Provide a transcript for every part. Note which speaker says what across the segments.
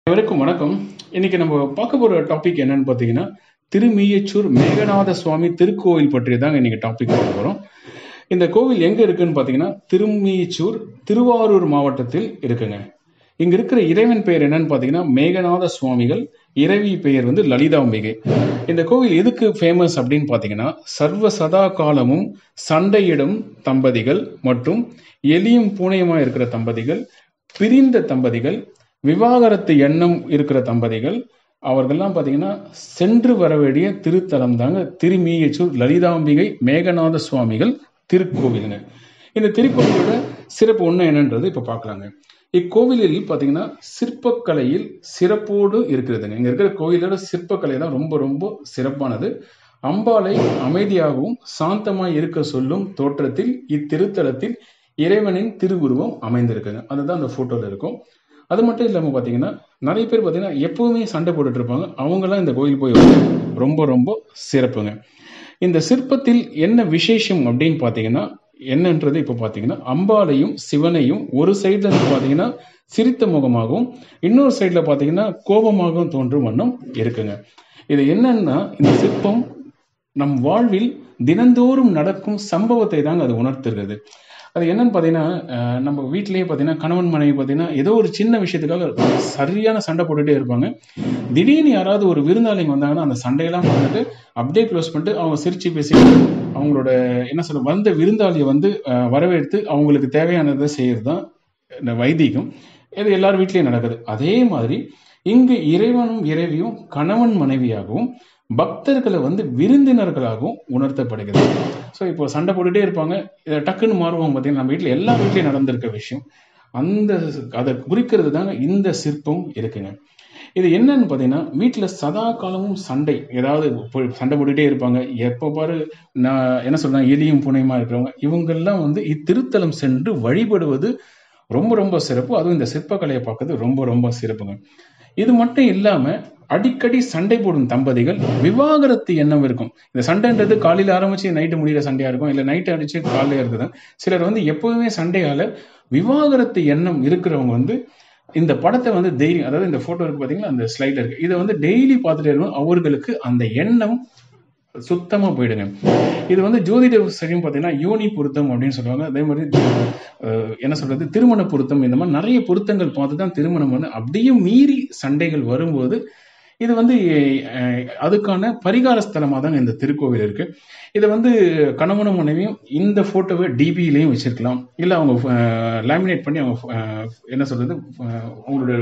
Speaker 1: அனைவருக்கும் வணக்கம் இன்னைக்கு நம்ம பார்க்க போற டாபிக் என்னன்னு பார்த்தீங்கன்னா திருமீயச்சூர் மேகநாத சுவாமி திருக்கோவில் பற்றி தாங்க இன்னைக்கு டாபிக் பார்க்க போறோம் இந்த கோவில் எங்க இருக்குன்னு பார்த்தீங்கன்னா திருமீயச்சூர் திருவாரூர் மாவட்டத்தில் இருக்குங்க இங்க இருக்கிற இறைவன் பெயர் என்னன்னு பார்த்தீங்கன்னா மேகநாத சுவாமிகள் இறைவி பெயர் வந்து லலிதாம்பிகை இந்த கோவில் எதுக்கு ஃபேமஸ் அப்படின்னு பார்த்தீங்கன்னா சர்வ சதா காலமும் சண்டையிடும் தம்பதிகள் மற்றும் எலியும் பூனையுமா இருக்கிற தம்பதிகள் பிரிந்த தம்பதிகள் விவாகரத்து எண்ணம் இருக்கிற தம்பதிகள் அவர்கள்லாம் பார்த்தீங்கன்னா சென்று வர வேண்டிய திருத்தலம் தாங்க திருமீயச்சூர் லலிதாம்பிகை மேகநாத சுவாமிகள் திருக்கோவிலுங்க இந்த திருக்கோவிலோட சிறப்பு ஒன்று என்னன்றது இப்போ பார்க்கலாங்க இக்கோவிலில் பார்த்தீங்கன்னா சிற்பக்கலையில் சிறப்போடு இருக்கிறதுங்க இங்க இருக்கிற கோவிலோட சிற்பக்கலை தான் ரொம்ப ரொம்ப சிறப்பானது அம்பாளை அமைதியாகவும் சாந்தமாய் இருக்க சொல்லும் தோற்றத்தில் இத்திருத்தலத்தில் இறைவனின் திருவுருவம் அமைந்திருக்குங்க அதுதான் அந்த போட்டோல இருக்கும் அது மட்டும் இல்லாமல் பார்த்தீங்கன்னா நிறைய பேர் பார்த்தீங்கன்னா எப்பவுமே சண்டை போட்டுட்டு இருப்பாங்க அவங்கெல்லாம் இந்த கோயில் போய் வருவாங்க. ரொம்ப ரொம்ப சிறப்புங்க இந்த சிற்பத்தில் என்ன விசேஷம் அப்படின்னு பார்த்தீங்கன்னா என்னன்றது இப்போ பார்த்தீங்கன்னா அம்பாளையும் சிவனையும் ஒரு சைடில் இருந்து பார்த்தீங்கன்னா சிரித்த முகமாகவும் இன்னொரு சைடில் பார்த்தீங்கன்னா கோபமாகவும் தோன்றும் வண்ணம் இருக்குங்க இது என்னன்னா இந்த சிற்பம் நம் வாழ்வில் தினந்தோறும் நடக்கும் சம்பவத்தை தாங்க அது உணர்த்துகிறது அது என்னன்னு பார்த்தீங்கன்னா அஹ், நம்ம வீட்டிலேயே பார்த்தீங்கன்னா கணவன் மனைவி பார்த்தீங்கன்னா ஏதோ ஒரு சின்ன விஷயத்துக்காக சரியான சண்டை போட்டுட்டே இருப்பாங்க திடீர்னு யாராவது ஒரு விருந்தாளிங்க வந்தாங்கன்னா அந்த சண்டையெல்லாம் பண்ணிட்டு அப்படியே க்ளோஸ் பண்ணிட்டு அவங்க சிரிச்சு பேசிட்டு அவங்களோட என்ன சொல்ற வந்த விருந்தாளியை வந்து அஹ், வரவேற்று அவங்களுக்கு தேவையானதை செய்யறது தான் இந்த வைதிகம் இது எல்லார் வீட்லயும் நடக்குது அதே மாதிரி இங்கு இறைவனும் இறைவியும் கணவன் மனைவியாகவும் பக்தர்களை வந்து விருந்தினர்களாகவும் உணர்த்தப்படுகிறது ஸோ இப்போ சண்டை போட்டுட்டே இருப்பாங்க இதை டக்குன்னு மாறுவாங்க பார்த்தீங்கன்னா நம்ம வீட்டில் எல்லா வீட்லையும் நடந்திருக்க விஷயம் அந்த அதை குறிக்கிறது தாங்க இந்த சிற்பம் இருக்குங்க இது என்னன்னு பார்த்தீங்கன்னா வீட்டில் சதா காலமும் சண்டை ஏதாவது போ- சண்டை போட்டுட்டே இருப்பாங்க எப்போ பாரு நான் என்ன சொல்றேன் எலியும் புனையுமா இருக்கிறவங்க இவங்கெல்லாம் வந்து இத்திருத்தலம் சென்று வழிபடுவது ரொம்ப ரொம்ப சிறப்பு அதுவும் இந்த சிற்பக்கலையை பார்க்கறது ரொம்ப ரொம்ப சிறப்புங்க இது மட்டும் இல்லாம அடிக்கடி சண்டை போடும் தம்பதிகள் விவாகரத்து எண்ணம் இருக்கும் இந்த சண்டைன்றது காலையில ஆரம்பிச்சு நைட்டு முடியிற சண்டையா இருக்கும் இல்ல நைட்டு அடிச்சு காலையில இருக்குது சிலர் வந்து எப்பவுமே சண்டையால விவாகரத்து எண்ணம் இருக்கிறவங்க வந்து இந்த படத்தை வந்து டெய்லி அதாவது இந்த போட்டோ இருக்கு பாத்தீங்களா அந்த ஸ்லைட்ல இருக்கு இதை வந்து டெய்லி பார்த்துட்டே இருக்கும் அவர்களுக்கு அந்த எண்ணம் சுத்தமா போயிடுங்க இது வந்து ஜோதிட சரியும் பார்த்தீங்கன்னா யோனி பொருத்தம் அப்படின்னு சொல்லுவாங்க அதே மாதிரி அஹ், என்ன சொல்றது திருமண பொருத்தம் இந்த மாதிரி நிறைய பொருத்தங்கள் பார்த்து தான் திருமணம் வந்து அப்படியும் மீறி சண்டைகள் வரும்போது இது வந்து அஹ், அதுக்கான பரிகார ஸ்தலமாக தாங்க இந்த திருக்கோவில் இருக்கு இதை வந்து கணவனும் மனைவியும் இந்த போட்டோவை டிபிலையும் வச்சிருக்கலாம் இல்லை அவங்க லேமினேட் பண்ணி அவங்க அஹ், என்ன சொல்றது அஹ், அவங்களோட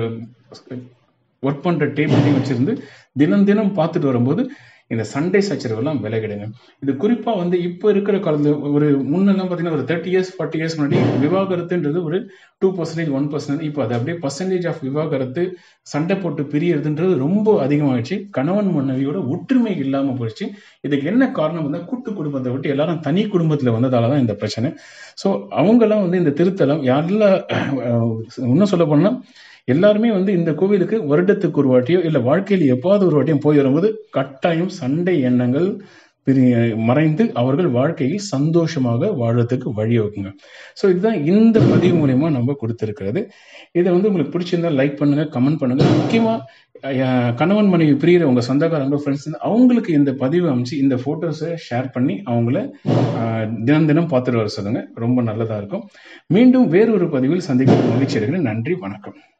Speaker 1: ஒர்க் பண்ற டேபிளையும் வச்சிருந்து தினம் தினம் பார்த்துட்டு வரும்போது இந்த சண்டை சச்சரவெல்லாம் விலகிடுங்க இது குறிப்பா வந்து இப்போ இருக்கிற காலத்துல ஒரு முன்னெல்லாம் பார்த்தீங்கன்னா ஒரு தேர்ட்டி இயர்ஸ் ஃபார்ட்டி இயர்ஸ் முன்னாடி விவாகரத்துன்றது ஒரு டூ பர்சன்டேஜ் ஒன் பர்சன்டேஜ் இப்போ அது அப்படியே பர்சன்டேஜ் ஆஃப் விவாகரத்து சண்டை போட்டு பிரியறதுன்றது ரொம்ப அதிகமாகிடுச்சு கணவன் மனைவியோட ஒற்றுமை இல்லாம போயிடுச்சு இதுக்கு என்ன காரணம் வந்து கூட்டு குடும்பத்தை விட்டு எல்லாரும் தனி குடும்பத்துல வந்ததால தான் இந்த பிரச்சனை ஸோ அவங்கெல்லாம் வந்து இந்த திருத்தலம் யாரெல்லாம் அஹ், இன்னும் சொல்ல போனா எல்லாருமே வந்து இந்த கோவிலுக்கு வருடத்துக்கு ஒரு வாட்டியோ இல்ல வாழ்க்கையில எப்பாவது ஒரு வாட்டியும் போய் வரும்போது கட்டாயம் சண்டை எண்ணங்கள் பிரி- மறைந்து அவர்கள் வாழ்க்கையில் சந்தோஷமாக வாழ்றதுக்கு வழிவகுக்குங்க ஸோ இதுதான் இந்த பதிவு மூலயமா நம்ம கொடுத்துருக்கிறது இதை வந்து உங்களுக்கு பிடிச்சிருந்தா லைக் பண்ணுங்க கமெண்ட் பண்ணுங்க முக்கியமா அஹ், கணவன் மனைவி பிரியிற உங்க சொந்தக்காரங்க ஃப்ரெண்ட்ஸ் அவங்களுக்கு இந்த பதிவு அமைச்சு இந்த போட்டோஸை ஷேர் பண்ணி அவங்கள அஹ், தினம் தினம் பார்த்துட்டு வர சொல்லுங்க ரொம்ப நல்லதா இருக்கும் மீண்டும் வேறொரு பதிவில் சந்திக்க மகிழ்ச்சி அடைகிறேன் நன்றி வணக்கம்